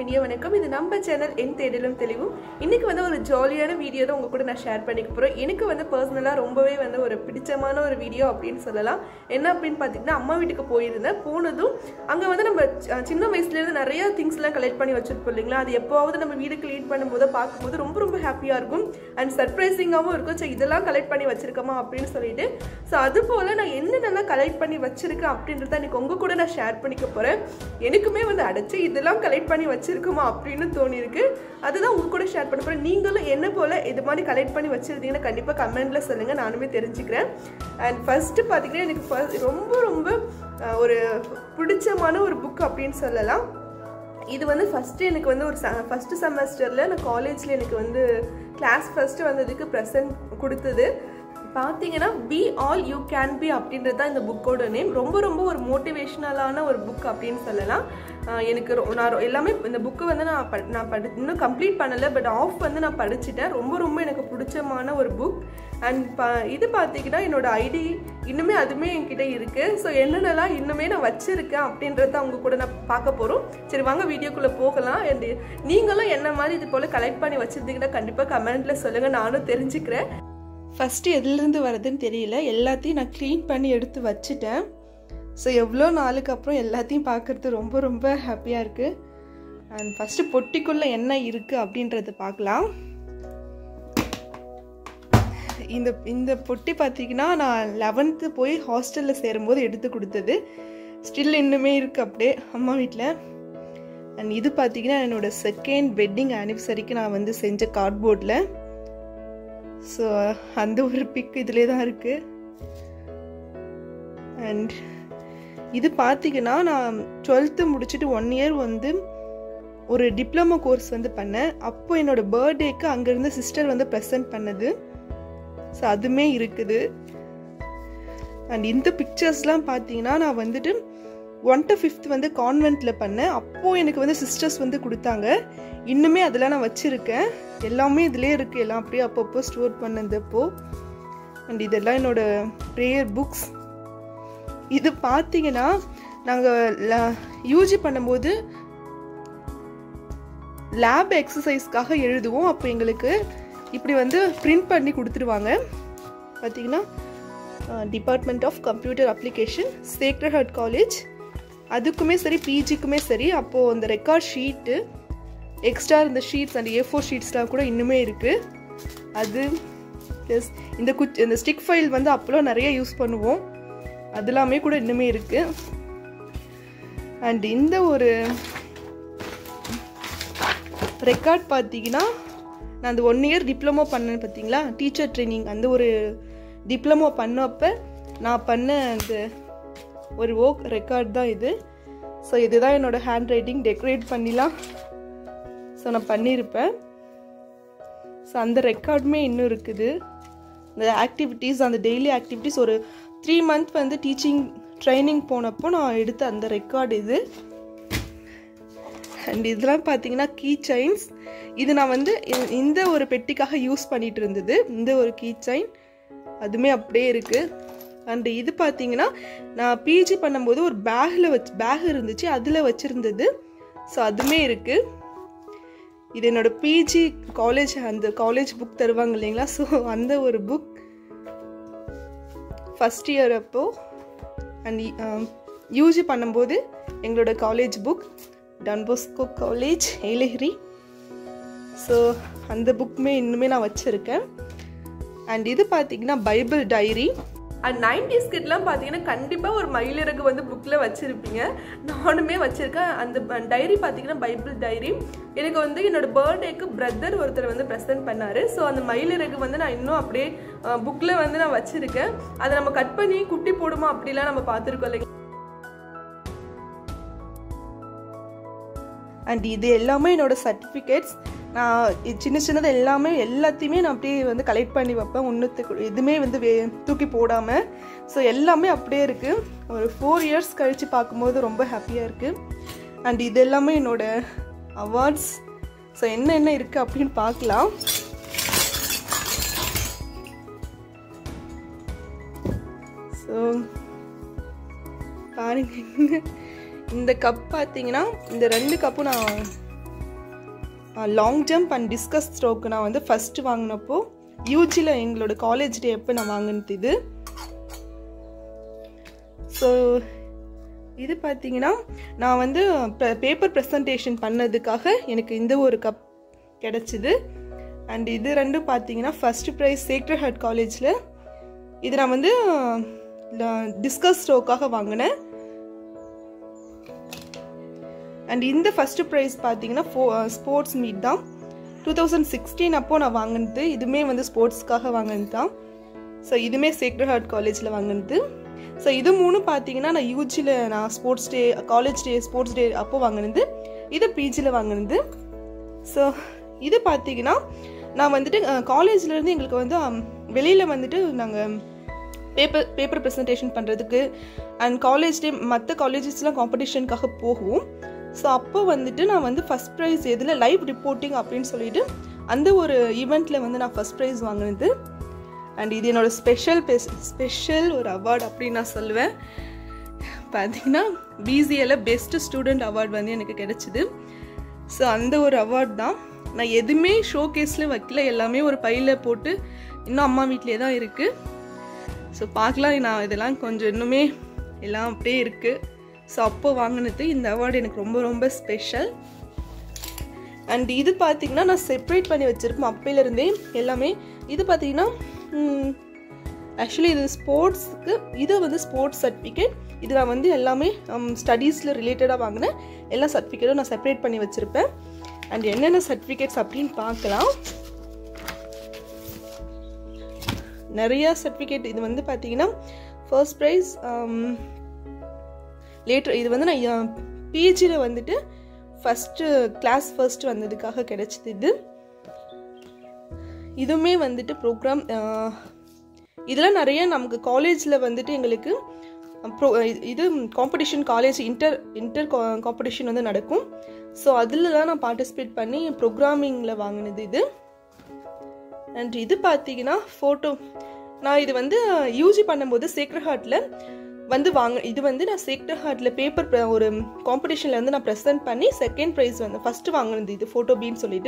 இனிய வணக்கம் இது நம்ம சேனல் என் தேடலும் தெளிவும் இன்னைக்கு வந்து ஒரு ஜாலியான வீடியோ தான் உங்க கூட நான் ஷேர் பண்ணிக்க போகிறோம் எனக்கு வந்து பர்சனலாக ரொம்பவே வந்து ஒரு பிடிச்சமான ஒரு வீடியோ அப்படின்னு சொல்லலாம் என்ன அப்படின்னு பார்த்தீங்கன்னா அம்மா வீட்டுக்கு போயிருந்தேன் போனதும் அங்கே வந்து நம்ம சி- சின்ன வயசுலேருந்து நிறைய திங்ஸ்லாம் கலெக்ட் பண்ணி வச்சிருப்போம் இல்லைங்களா அது எப்போவாவது நம்ம வீடு க்ளீன் பண்ணும்போது பார்க்கும்போது ரொம்ப ரொம்ப ஹாப்பியாக இருக்கும் அண்ட் சர்ப்ரைசிங்காகவும் இருக்கும் சரி இதெல்லாம் கலெக்ட் பண்ணி வச்சிருக்கோமா அப்படின்னு சொல்லிட்டு ஸோ அது போல் நான் என்னென்னலாம் கலெக்ட் பண்ணி வச்சிருக்கேன் அப்படின்றத இன்னைக்கு உங்க கூட நான் ஷேர் பண்ணிக்க போகிறேன் எனக்குமே வந்து அடைச்சு இதெல்லாம் கலெக்ட் பண்ணி வச்சிருக்குமா அப்படின்னு தோணியிருக்கு அதுதான் உங்க கூட ஷேர் பண்ண போகிறேன் நீங்களும் என்ன போல் இது மாதிரி கலெக்ட் பண்ணி வச்சிருந்தீங்கன்னா கண்டிப்பாக கமெண்ட்ல சொல்லுங்கள் நானுமே தெரிஞ்சுக்கிறேன் அண்ட் ஃபஸ்ட்டு பார்த்தீங்கன்னா எனக்கு first ரொம்ப ரொம்ப அஹ், ஒரு பிடிச்சமான ஒரு புக் அப்படின்னு சொல்லலாம் இது வந்து ஃபஸ்ட்டு எனக்கு வந்து ஒரு ஃபஸ்ட்டு செமஸ்டரில் நான் காலேஜில் எனக்கு வந்து கிளாஸ் ஃபஸ்ட்டு வந்ததுக்கு ப்ரெசன்ட் கொடுத்தது பார்த்தீங்கன்னா be all you can be அப்படின்றது தான் இந்த புக்கோட நேம் ரொம்ப ரொம்ப ஒரு மோட்டிவேஷ்னலான ஒரு புக் அப்படின்னு சொல்லலாம் ஆஹ் எனக்கு ரொ- நான் ரொ- எல்லாமே இந்த புக்கு வந்து நான் ப நான் படி இன்னும் கம்ப்ளீட் பண்ணலை பட் ஆஃப் வந்து நான் படிச்சிட்டேன் ரொம்ப ரொம்ப எனக்கு பிடிச்சமான ஒரு புக் அண்ட் ப இது பார்த்தீங்கன்னா என்னோட ஐடி இன்னுமே அதுவுமே என்கிட்ட இருக்குது ஸோ என்னென்னலாம் இன்னுமே நான் வச்சுருக்கேன் அப்படின்றத அவங்க கூட நான் பார்க்க போகிறோம் சரி வாங்க வீடியோக்குள்ளே போகலாம் அண்ட் நீங்களும் என்ன மாதிரி இது போல் கலெக்ட் பண்ணி வச்சுருந்தீங்கன்னா கண்டிப்பாக கமெண்ட்டில் சொல்லுங்கள் நானும் தெரிஞ்சுக்கிறேன் ஃபஸ்ட்டு எதுலேருந்து வருதுன்னு தெரியல எல்லாத்தையும் நான் க்ளீன் பண்ணி எடுத்து வச்சுட்டேன் ஸோ எவ்வளோ நாளுக்கு அப்புறம் எல்லாத்தையும் பார்க்குறது ரொம்ப ரொம்ப ஹாப்பியாக இருக்குது அண்ட் ஃபஸ்ட்டு பொட்டிக்குள்ளே என்ன இருக்குது அப்படின்றத பார்க்கலாம் இந்த இந்த பொட்டி பார்த்தீங்கன்னா நான் லெவன்த்து போய் ஹாஸ்டலில் சேரும்போது எடுத்து கொடுத்தது ஸ்டில் இன்னுமே இருக்குது அப்படியே அம்மா வீட்டில் அண்ட் இது பார்த்தீங்கன்னா என்னோட செகண்ட் வெட்டிங் ஆனிவர்சரிக்கு நான் வந்து செஞ்ச கார்ட்போர்டில் ஸோ அந்த ஒரு பிக் இதிலே தான் இருக்குது அண்ட் இது பார்த்தீங்கன்னா நான் டுவெல்த்து முடிச்சுட்டு ஒன் இயர் வந்து ஒரு டிப்ளமோ கோர்ஸ் வந்து பண்ணேன் அப்போ என்னோட பர்த்டேக்கு அங்கேருந்து சிஸ்டர் வந்து ப்ரெசென்ட் பண்ணது ஸோ அதுவுமே இருக்குது அண்ட் இந்த பிக்சர்ஸ்லாம் பார்த்தீங்கன்னா நான் வந்துட்டு ஒன் டு ஃபிஃப்த் வந்து கான்வென்ட்டில் பண்ணேன் அப்போது எனக்கு வந்து சிஸ்டர்ஸ் வந்து கொடுத்தாங்க இன்னுமே அதெல்லாம் நான் வச்சுருக்கேன் எல்லாமே இதிலே இருக்குது எல்லாம் அப்படியே அப்பப்போ ஸ்டோர் பண்ணதப்போ அண்ட் இதெல்லாம் என்னோட ப்ரேயர் புக்ஸ் இது பார்த்தீங்கன்னா நாங்கள் யூஜி பண்ணும்போது லேப் எக்ஸசைஸ்க்காக எழுதுவோம் அப்போ எங்களுக்கு இப்படி வந்து பிரிண்ட் பண்ணி கொடுத்துருவாங்க பார்த்தீங்கன்னா department of computer application Sacred Heart college அதுக்குமே சரி பிஜிக்குமே சரி அப்போது அந்த ரெக்கார்ட் ஷீட்டு எக்ஸ்ட்ரா இந்த ஷீட்ஸ் அந்த ஏ ஃபோர் ஷீட்ஸ்லாம் கூட இன்னுமே இருக்குது அது ப்ளஸ் இந்த குச் இந்த ஸ்டிக் ஃபைல் வந்து அப்போலாம் நிறைய யூஸ் பண்ணுவோம் அது எல்லாமே கூட இன்னுமே இருக்குது அண்ட் இந்த ஒரு ரெக்கார்ட் பார்த்தீங்கன்னா நான் அந்த ஒன் இயர் டிப்ளமோ பண்ணேன் பார்த்தீங்களா டீச்சர் ட்ரைனிங் அந்த ஒரு டிப்ளமோ பண்ணப்ப நான் பண்ண அந்த ஒரு ஓக் ரெக்கார்ட் தான் இது ஸோ இதுதான் என்னோட ஹேண்ட் ரைட்டிங் டெக்கரேட் பண்ணிலாம் ஸோ நான் பண்ணியிருப்பேன் ஸோ அந்த ரெக்கார்டுமே இன்னும் இருக்குது இந்த ஆக்டிவிட்டீஸ் அந்த டெய்லி ஆக்டிவிட்டீஸ் ஒரு த்ரீ மந்த் வந்து டீச்சிங் ட்ரைனிங் போனப்போ நான் எடுத்த அந்த ரெக்கார்டு இது அண்ட் இதெல்லாம் பார்த்தீங்கன்னா கீ செயின்ஸ் இது நான் வந்து இ- இந்த ஒரு பெட்டிக்காக யூஸ் பண்ணிட்டு இருந்தது இந்த ஒரு கீ செயின் அதுவுமே அப்படியே இருக்குது அண்ட் இது பார்த்தீங்கன்னா நான் பிஜி பண்ணும்போது ஒரு பேக்கில் வச்சு பேக் இருந்துச்சு அதில் வச்சுருந்தது ஸோ அதுவுமே இருக்குது இது என்னோட பிஜி காலேஜ் அந்த காலேஜ் புக் தருவாங்க இல்லைங்களா ஸோ அந்த ஒரு புக் ஃபஸ்ட் இயர் அப்போ அண்ட் யூஜி பண்ணும்போது எங்களோட college book Don Bosco college Yelagiri so அந்த புக்குமே இன்னுமே நான் வச்சுருக்கேன் அண்ட் இது பார்த்தீங்கன்னா பைபிள் டைரி அண்ட் நைன்டிஸ் கிட்லாம் பார்த்தீங்கன்னா கண்டிப்பாக ஒரு மயிலிறகு வந்து புக்கில் வச்சுருப்பீங்க நானுமே வச்சுருக்கேன் அந்த டைரி பார்த்தீங்கன்னா பைபிள் டைரி எனக்கு வந்து என்னோட பர்த்டேக்கு பிரதர் ஒருத்தர் வந்து ப்ரெசென்ட் பண்ணார் ஸோ அந்த மயிலிறகு வந்து நான் இன்னும் அப்படியே புக்கில் வந்து நான் வச்சுருக்கேன் அதை நம்ம கட் பண்ணி குட்டி போடுமா அப்படிலாம் நம்ம பார்த்துருக்கோம் இல்லைங்க அண்ட் இது எல்லாமே என்னோட சர்டிஃபிகேட்ஸ் நான் இது சின்ன சின்னது எல்லாமே எல்லாத்தையுமே நான் அப்படியே வந்து கலெக்ட் பண்ணி வைப்பேன் ஒன்றுத்துக்கு எதுவுமே வந்து வே தூக்கி போடாமல் ஸோ எல்லாமே அப்படியே இருக்குது ஒரு ஃபோர் இயர்ஸ் கழித்து பார்க்கும்போது ரொம்ப ஹாப்பியாக இருக்குது அண்ட் இது எல்லாமே என்னோட அவார்ட்ஸ் ஸோ என்ன என்ன இருக்குது அப்படின்னு பார்க்கலாம் ஸோ பாருங்க இந்த கப் பார்த்தீங்கன்னா இந்த ரெண்டு கப்பும் நான் லாங் ஜம்ப் அண்ட் டிஸ்கஸ் த்ரோக்கு நான் வந்து ஃபஸ்ட்டு வாங்கினப்போ யூஜியில் எங்களோட காலேஜ் டே எப்போ நான் வாங்கினது இது ஸோ இது பார்த்தீங்கன்னா நான் வந்து பேப்பர் ப்ரெசன்டேஷன் பண்ணதுக்காக எனக்கு இந்த ஒரு கப் கிடச்சிது அண்ட் இது ரெண்டும் பார்த்தீங்கன்னா ஃபர்ஸ்ட் ப்ரைஸ் சேக்ரட் ஹார்ட் காலேஜில் இது நான் வந்து டிஸ்கஸ் த்ரோக்காக வாங்கினேன் அண்ட் இந்த ஃபர்ஸ்ட் ப்ரைஸ் பார்த்தீங்கன்னா ஃபோ ஸ்போர்ட்ஸ் மீட் தான் டூ தௌசண்ட் சிக்ஸ்டீன் அப்போ நான் வாங்கினது இதுவுமே வந்து ஸ்போர்ட்ஸ்க்காக வாங்கினது தான் ஸோ இதுவுமே சேக்ரட் ஹார்ட் காலேஜில் வாங்கினது ஸோ இது மூணு பார்த்தீங்கன்னா நான் யூஜியில் நான் sports day college day sports day அப்போ வாங்கினது இது பிஜியில் வாங்கினது ஸோ இது பார்த்தீங்கன்னா நான் வந்துட்டு காலேஜ்லேருந்து எங்களுக்கு வந்து வெளியில் வந்துட்டு நாங்கள் பேப்பர் பேப்பர் ப்ரெசன்டேஷன் பண்ணுறதுக்கு அண்ட் காலேஜ் டே மற்ற காலேஜஸ்லாம் காம்படிஷனுக்காக போகும் ஸோ அப்போ வந்துட்டு நான் வந்து ஃபஸ்ட் ப்ரைஸ் எதில் லைவ் ரிப்போர்ட்டிங் அப்படின்னு சொல்லிட்டு அந்த ஒரு ஈவெண்ட்டில் வந்து நான் ஃபஸ்ட் ப்ரைஸ் வாங்கினது அண்ட் இது என்னோட ஸ்பெஷல் ஸ்பெஷல் ஒரு அவார்டு அப்படின்னு நான் சொல்லுவேன் பார்த்தீங்கன்னா பிசிஏல பெஸ்ட் ஸ்டூடெண்ட் அவார்டு வந்து எனக்கு கிடைச்சிது ஸோ அந்த ஒரு அவார்ட் தான் நான் எதுவுமே ஷோ கேஸில் வைக்கல எல்லாமே ஒரு பையில் போட்டு இன்னும் அம்மா வீட்லேயே தான் இருக்குது ஸோ பார்க்கலாம் நான் இதெல்லாம் கொஞ்சம் இன்னுமே எல்லாம் அப்படியே இருக்குது ஸோ அப்போ வாங்கினது இந்த அவார்டு எனக்கு ரொம்ப ரொம்ப ஸ்பெஷல் அண்ட் இது பார்த்தீங்கன்னா நான் செப்பரேட் பண்ணி வச்சுருப்பேன் அப்பையிலேருந்தே எல்லாமே இது பார்த்தீங்கன்னா ஆக்சுவலி இது ஸ்போர்ட்ஸுக்கு இது வந்து ஸ்போர்ட்ஸ் சர்டிஃபிகேட் இது நான் வந்து எல்லாமே ஸ்டடீஸில் ரிலேட்டடாக வாங்கினேன் எல்லா சர்டிஃபிகேட்டும் நான் செப்பரேட் பண்ணி வச்சுருப்பேன் அண்ட் என்னென்ன சர்டிஃபிகேட்ஸ் அப்படின்னு பார்க்கலாம் நிறையா சர்டிஃபிகேட் இது வந்து பார்த்தீங்கன்னா ஃபர்ஸ்ட் ப்ரைஸ் லேட்டர் இது வந்து நான் பிஜியில் வந்துட்டு ஃபஸ்ட்டு கிளாஸ் ஃபர்ஸ்ட் வந்ததுக்காக கிடைச்சிது இது இதுவுமே வந்துட்டு ப்ரோக்ராம் இதெல்லாம் நிறைய நமக்கு காலேஜில் வந்துட்டு எங்களுக்கு ப்ரோ இது competition college inter inter competition வந்து நடக்கும் ஸோ அதில் தான் நான் பார்ட்டிசிபேட் பண்ணி ப்ரோக்ராமிங்கில் வாங்கினது இது அண்ட் இது பார்த்தீங்கன்னா ஃபோட்டோ நான் இது வந்து யூஜி பண்ணும்போது சேக்ரட் ஹார்ட்டில் வந்து வாங்க இது வந்து நான் சேக்ரட் ஹார்ட்டில் பேப்பர் ஒரு காம்படிஷனில் வந்து நான் ப்ரெசென்ட் பண்ணி செகண்ட் ப்ரைஸ் வந்து ஃபஸ்ட்டு வாங்கினது இது ஃபோட்டோ பீன்னு சொல்லிட்டு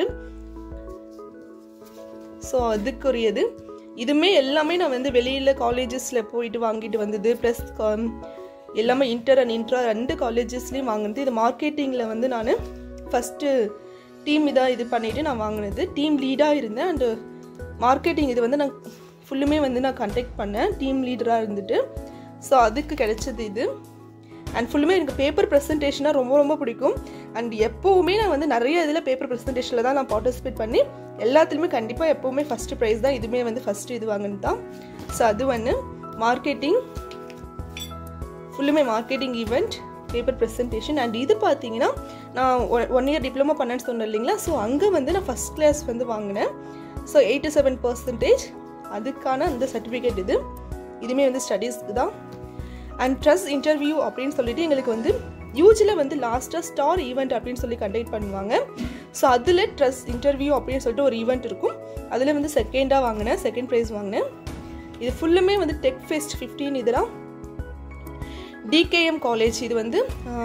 ஸோ அதுக்குரியது இதுவுமே எல்லாமே நான் வந்து வெளியில் காலேஜஸில் போயிட்டு வாங்கிட்டு வந்தது ப்ளஸ் எல்லாமே இன்டர் அண்ட் இன்ட்ரா ரெண்டு காலேஜஸ்லேயும் வாங்கினது இது மார்க்கெட்டிங்கில் வந்து நான் ஃபஸ்ட்டு டீம் இதாக இது பண்ணிவிட்டு நான் வாங்கினது டீம் லீடாக இருந்தேன் அண்டு மார்க்கெட்டிங் இது வந்து நான் ஃபுல்லுமே வந்து நான் கண்டக்ட் பண்ணேன் டீம் லீடராக இருந்துட்டு ஸோ அதுக்கு கிடைச்சது இது அண்ட் ஃபுல்லுமே எனக்கு பேப்பர் ப்ரெசன்டேஷனாக ரொம்ப ரொம்ப பிடிக்கும் அண்ட் எப்போவுமே நான் வந்து நிறைய இதில் பேப்பர் ப்ரெசன்டேஷனில் தான் நான் பார்ட்டிசிபேட் பண்ணி எல்லாத்துலேயுமே கண்டிப்பாக எப்போவுமே ஃபஸ்ட்டு ப்ரைஸ் தான் இதுவுமே வந்து ஃபஸ்ட்டு இது வாங்கினது தான் ஸோ அது ஒன்று மார்க்கெட்டிங் ஃபுல்லுமே marketing event paper presentation and இது பார்த்தீங்கன்னா நான் ஒன் இயர் டிப்ளமோ பண்ணேன்னு சொன்னேன் இல்லைங்களா ஸோ அங்கே வந்து நான் ஃபஸ்ட் கிளாஸ் வந்து வாங்கினேன் ஸோ எயிட்டி செவன் பர்சன்டேஜ் அதுக்கான அந்த சர்டிஃபிகேட் இது இதுவுமே வந்து ஸ்டடீஸ்க்கு தான் அண்ட் ட்ரஸ் இன்டர்வியூ அப்படின்னு சொல்லிட்டு எங்களுக்கு வந்து யூஜியில் வந்து லாஸ்ட்டாக ஸ்டார் ஈவெண்ட் அப்படின்னு சொல்லி கண்டக்ட் பண்ணுவாங்க ஸோ அதில் ட்ரஸ் இன்டர்வியூ அப்படின்னு சொல்லிட்டு ஒரு ஈவெண்ட் இருக்கும் அதில் வந்து செகண்டாக வாங்கினேன் செகண்ட் ப்ரைஸ் வாங்கினேன் இது ஃபுல்லுமே வந்து டெக் ஃபெஸ்ட் ஃபிஃப்டீன் இதெல்லாம் டிகேஎம் காலேஜ் இது வந்து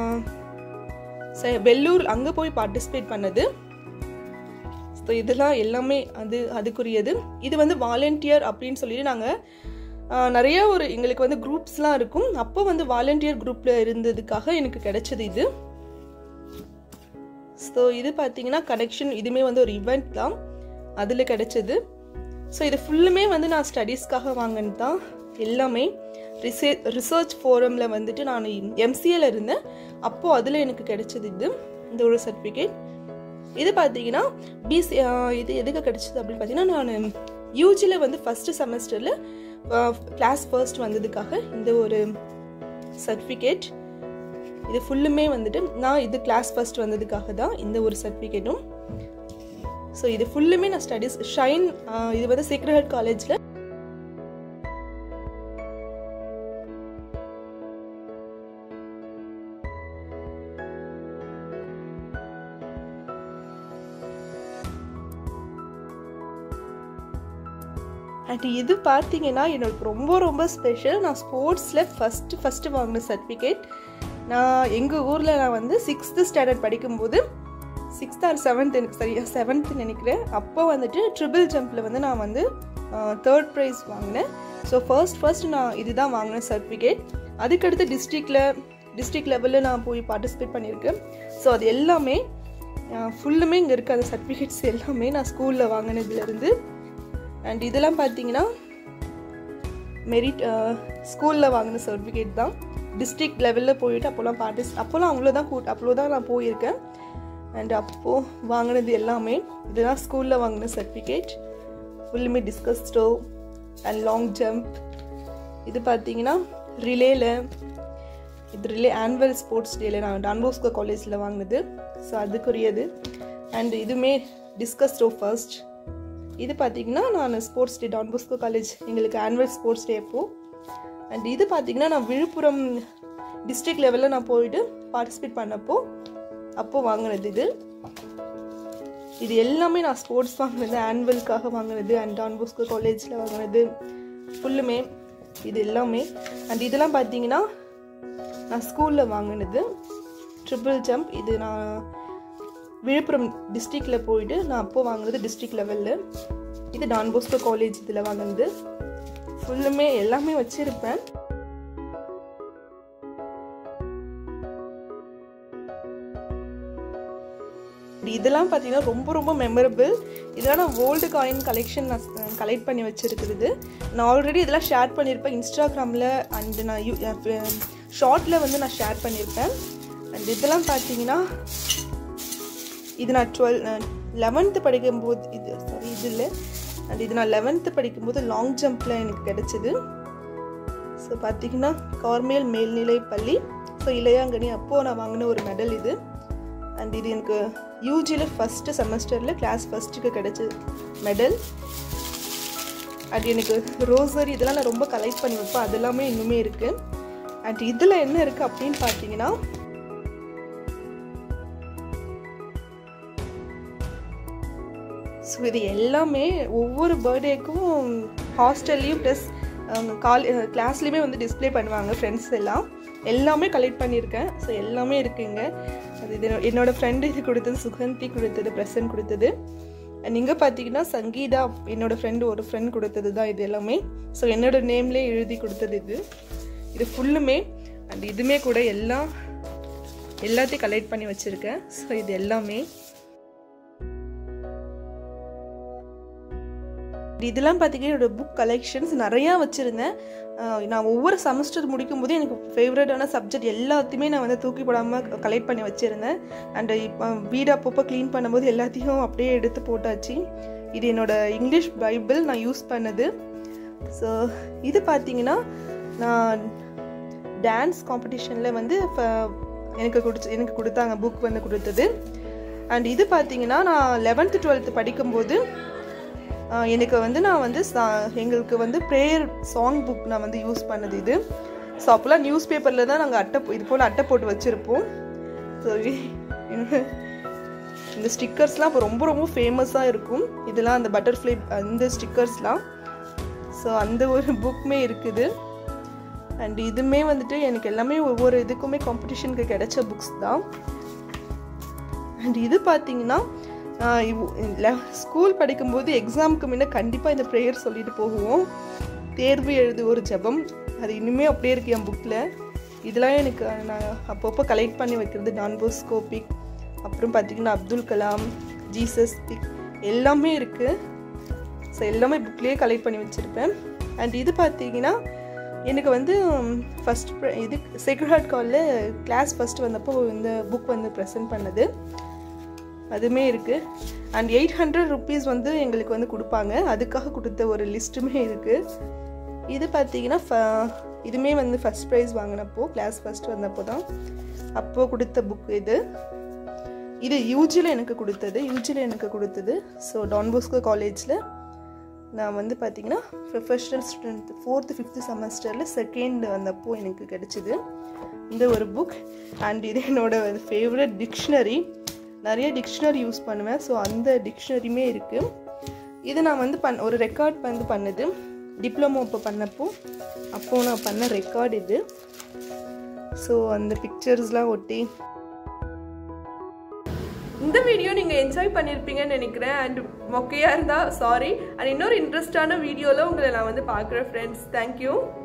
வெள்ளூர் அங்கே போய் பார்ட்டிசிபேட் பண்ணது ஸோ இதெல்லாம் எல்லாமே அது அதுக்குரியது இது வந்து வாலண்டியர் அப்படின்னு சொல்லிட்டு நாங்கள் நிறைய ஒரு எங்களுக்கு வந்து குரூப்ஸ்லாம் இருக்கும் அப்போ வந்து வாலண்டியர் குரூப்பில் இருந்ததுக்காக எனக்கு கிடைச்சது இது ஸோ இது பார்த்தீங்கன்னா கனெக்ஷன் இதுவுமே வந்து ஒரு ஈவெண்ட் தான் அதில் கிடைச்சது ஸோ இது ஃபுல்லுமே வந்து நான் ஸ்டடீஸ்க்காக வாங்கினது தான் எல்லாமே ரிசே ரிசர்ச் ஃபோரமில் வந்துட்டு நான் எம்சிஏல இருந்தேன் அப்போது அதில் எனக்கு கிடைச்சது இது இந்த ஒரு சர்டிஃபிகேட் இது பார்த்தீங்கன்னா பிசி இது எதுக்கு கிடைச்சது அப்படின்னு பார்த்தீங்கன்னா நான் யூஜியில் வந்து ஃபஸ்ட்டு செமஸ்டரில் கிளாஸ் ஃபர்ஸ்ட் வந்ததுக்காக இந்த ஒரு சர்டிஃபிகேட் இது ஃபுல்லுமே வந்துட்டு நான் இது கிளாஸ் ஃபர்ஸ்ட் வந்ததுக்காக தான் இந்த ஒரு சர்டிஃபிகேட்டும் ஸோ இது ஃபுல்லுமே நான் ஸ்டடீஸ் ஷைன் இது வந்து சீக்ரெட் ஹெட் காலேஜில் அண்ட் இது பார்த்தீங்கன்னா எனக்கு ரொம்ப ரொம்ப ஸ்பெஷல் நான் ஸ்போர்ட்ஸில் ஃபஸ்ட்டு ஃபஸ்ட்டு வாங்கின சர்டிஃபிகேட் நான் எங்கள் ஊரில் நான் வந்து சிக்ஸ்த்து ஸ்டாண்டர்ட் படிக்கும்போது சிக்ஸ்த் ஆர் செவன்த் எனக்கு சரியா செவன்த் நினைக்கிறேன் அப்போ வந்துட்டு ட்ரிபிள் ஜம்பில் வந்து நான் வந்து தேர்ட் ப்ரைஸ் வாங்கினேன் ஸோ ஃபர்ஸ்ட் ஃபர்ஸ்ட் நான் இதுதான் வாங்கினேன் சர்டிஃபிகேட் அதுக்கடுத்து டிஸ்ட்ரிக்டில் டிஸ்ட்ரிக்ட் லெவலில் நான் போய் பார்ட்டிசிபேட் பண்ணியிருக்கேன் ஸோ அது எல்லாமே ஃபுல்லுமே இங்கே இருக்க அந்த சர்டிஃபிகேட்ஸ் எல்லாமே நான் ஸ்கூலில் வாங்கினதுலேருந்து அண்ட் இதெல்லாம் பார்த்தீங்கன்னா மெரிட் ஸ்கூலில் வாங்கின சர்டிஃபிகேட் தான் டிஸ்ட்ரிக்ட் லெவலில் போயிட்டு அப்போல்லாம் பார்ட்டிஸ் அப்போல்லாம் அவ்வளோதான் கூட் அவ்வளோதான் நான் போயிருக்கேன் அண்ட் அப்போது வாங்கினது எல்லாமே இதுதான் ஸ்கூலில் வாங்கின சர்டிஃபிகேட் ஃபுல்லுமே discus throw and long jump இது பார்த்தீங்கன்னா ரிலேல இது ரிலே ஆனுவல் ஸ்போர்ட்ஸ் டேல நான் டான்போஸ்கோ காலேஜில் வாங்கினது ஸோ அதுக்குரியது அண்ட் இதுவுமே டிஸ்கஸ் த்ரோ ஃபர்ஸ்ட் இது பார்த்தீங்கன்னா நான் ஸ்போர்ட்ஸ் டே டான்போஸ்கோ காலேஜ் எங்களுக்கு ஆனுவல் ஸ்போர்ட்ஸ் டே அப்போ அண்ட் இது பார்த்தீங்கன்னா நான் விழுப்புரம் டிஸ்ட்ரிக்ட் லெவலில் நான் போயிட்டு பார்ட்டிசிபேட் பண்ணப்போ அப்போ வாங்கினது இது இது எல்லாமே நான் ஸ்போர்ட்ஸ் வாங்கினது ஆனுவலுக்காக வாங்கினது அண்ட் டான்போஸ்கோ காலேஜில் வாங்கினது ஃபுல்லுமே இது எல்லாமே அண்ட் இதெல்லாம் பார்த்தீங்கன்னா நான் ஸ்கூலில் வாங்கினது ட்ரிபிள் ஜம்ப் இது நான் விழுப்புரம் டிஸ்ட்ரிக்டில் போயிட்டு நான் அப்போ வாங்கினது டிஸ்ட்ரிக்ட் லெவலில் இது டான்போஸ்கோ காலேஜ் இதில் வாங்கினது ஃபுல்லுமே எல்லாமே வச்சுருப்பேன் இதெல்லாம் பார்த்தீங்கன்னா ரொம்ப ரொம்ப மெமரபிள் இதெல்லாம் நான் ஓல்டு காயின் கலெக்ஷன் நான் கலெக்ட் பண்ணி வச்சுருக்குறது நான் ஆல்ரெடி இதெல்லாம் ஷேர் பண்ணியிருப்பேன் இன்ஸ்டாகிராமில் அண்ட் நான் யூ ஷார்ட்டில் வந்து நான் ஷேர் பண்ணியிருப்பேன் அண்ட் இதெல்லாம் பார்த்தீங்கன்னா இது நான் டுவெல் லெவன்த்து படிக்கும்போது இது சாரி இது இல்லை அண்ட் இது நான் லெவன்த்து படிக்கும்போது லாங் ஜம்பில் எனக்கு கிடச்சிது ஸோ பார்த்தீங்கன்னா கார்மேல் மேல்நிலை பள்ளி ஸோ இளையாங்கனி அப்போது நான் வாங்கின ஒரு மெடல் இது அண்ட் இது எனக்கு யூஜியில் ஃபஸ்ட்டு செமஸ்டரில் கிளாஸ் ஃபஸ்ட்டுக்கு கிடச்சி மெடல் அண்ட் எனக்கு ரோசரி இதெல்லாம் நான் ரொம்ப கலெக்ட் பண்ணி வைப்பேன் அது எல்லாமே இன்னுமே இருக்குது அண்ட் இதில் என்ன இருக்குது அப்படின்னு பார்த்தீங்கன்னா ஸோ இது எல்லாமே ஒவ்வொரு பர்த்டேக்கும் ஹாஸ்டல்லையும் ப்ளஸ் கால் கிளாஸ்லேயுமே வந்து டிஸ்பிளே பண்ணுவாங்க ஃப்ரெண்ட்ஸ் எல்லாம் எல்லாமே கலெக்ட் பண்ணியிருக்கேன் ஸோ எல்லாமே இருக்குங்க அது இது என்னோடய ஃப்ரெண்டு இது கொடுத்தது சுகந்தி கொடுத்தது ப்ரெசன்ட் கொடுத்தது அண்ட் இங்கே பார்த்தீங்கன்னா சங்கீதா என்னோடய ஃப்ரெண்டு ஒரு ஃப்ரெண்ட் கொடுத்தது தான் இது எல்லாமே ஸோ என்னோடய நேம்லேயே எழுதி கொடுத்தது இது இது ஃபுல்லுமே அண்ட் இதுவுமே கூட எல்லாம் எல்லாத்தையும் கலெக்ட் பண்ணி வச்சுருக்கேன் ஸோ இது எல்லாமே இதெல்லாம் பார்த்தீங்கன்னா என்னோடய புக் கலெக்ஷன்ஸ் நிறையா வச்சுருந்தேன் நான் ஒவ்வொரு செமஸ்டர் முடிக்கும் போது எனக்கு ஃபேவரட்டான சப்ஜெக்ட் எல்லாத்தையுமே நான் வந்து தூக்கி போடாமல் கலெக்ட் பண்ணி வச்சுருந்தேன் அண்ட் இப்போ வீடு அப்பப்போ க்ளீன் பண்ணும்போது எல்லாத்தையும் அப்படியே எடுத்து போட்டாச்சு இது என்னோடய இங்கிலீஷ் பைபிள் நான் யூஸ் பண்ணது ஸோ இது பார்த்தீங்கன்னா நான் டான்ஸ் காம்படிஷனில் வந்து இப்போ எனக்கு கொடுத்து எனக்கு கொடுத்தாங்க புக் வந்து கொடுத்தது அண்ட் இது பார்த்தீங்கன்னா நான் லெவன்த்து டுவெல்த்து படிக்கும்போது எனக்கு வந்து நான் வந்து எங்களுக்கு வந்து ப்ரேயர் சாங் புக் நான் வந்து யூஸ் பண்ணது இது ஸோ அப்போல்லாம் நியூஸ் பேப்பரில் தான் நாங்கள் அட்டை இது போல் அட்டை போட்டு வச்சுருப்போம் ஸோ இந்த ஸ்டிக்கர்ஸ்லாம் இப்போ ரொம்ப ரொம்ப ஃபேமஸாக இருக்கும் இதெல்லாம் அந்த பட்டர்ஃப்ளை அந்த ஸ்டிக்கர்ஸ்லாம் ஸோ அந்த ஒரு புக்குமே இருக்குது அண்ட் இதுவுமே வந்துட்டு எனக்கு எல்லாமே ஒவ்வொரு இதுக்குமே காம்படிஷனுக்கு கிடைச்ச புக்ஸ் தான் அண்ட் இது பார்த்தீங்கன்னா ஸ்கூல் படிக்கும்போது எக்ஸாமுக்கு முன்ன கண்டிப்பாக இந்த ப்ரேயர் சொல்லிட்டு போகுவோம் தேர்வு எழுது ஒரு ஜபம் அது இன்னுமே அப்படியே இருக்குது என் புக்கில் இதெல்லாம் எனக்கு நான் அப்பப்போ கலெக்ட் பண்ணி வைக்கிறது டான்போஸ்கோ பிக் அப்புறம் பார்த்திங்கன்னா அப்துல் கலாம் ஜீசஸ் பிக் எல்லாமே இருக்குது ஸோ எல்லாமே புக்லேயே கலெக்ட் பண்ணி வச்சுருப்பேன் அண்ட் இது பார்த்தீங்கன்னா எனக்கு வந்து ஃபஸ்ட் இது செக்ரட் ஹார்ட் காலில் கிளாஸ் ஃபஸ்ட்டு வந்தப்போ இந்த புக் வந்து ப்ரெசென்ட் பண்ணது அதுவுமே இருக்குது அண்ட் எயிட் ஹண்ட்ரட் ருபீஸ் வந்து எங்களுக்கு வந்து கொடுப்பாங்க அதுக்காக கொடுத்த ஒரு லிஸ்ட்டுமே இருக்குது இது பார்த்தீங்கன்னா ஃப இதுவுமே வந்து ஃபஸ்ட் ப்ரைஸ் வாங்கினப்போ கிளாஸ் ஃபஸ்ட் வந்தப்போ தான் அப்போது கொடுத்த புக் இது இது யூஜியில் எனக்கு கொடுத்தது யூஜியில் எனக்கு கொடுத்தது ஸோ டான்போஸ்கோ காலேஜில் நான் வந்து பார்த்தீங்கன்னா ப்ரொஃபஷனல் ஸ்டூடெண்ட் ஃபோர்த்து ஃபிஃப்த்து செமஸ்டரில் செகண்ட் வந்தப்போ எனக்கு கிடச்சிது இந்த ஒரு புக் அண்ட் இது என்னோடய ஃபேவரட் டிக்ஷனரி நிறைய டிக்ஷனரி யூஸ் பண்ணுவேன் ஸோ அந்த டிக்ஷனரியுமே இருக்குது இது நான் வந்து பண் ஒரு ரெக்கார்ட் வந்து பண்ணது டிப்ளமோ இப்போ பண்ணப்போ அப்போது நான் பண்ண ரெக்கார்ட் இது ஸோ அந்த பிக்சர்ஸ்லாம் ஒட்டி இந்த வீடியோ நீங்கள் என்ஜாய் பண்ணியிருப்பீங்கன்னு நினைக்கிறேன் அண்ட் மொக்கையாக இருந்தால் சாரி அண்ட் இன்னொரு இன்ட்ரெஸ்டான வீடியோவில் உங்களை நான் வந்து பார்க்குறேன் ஃப்ரெண்ட்ஸ் தேங்க்யூ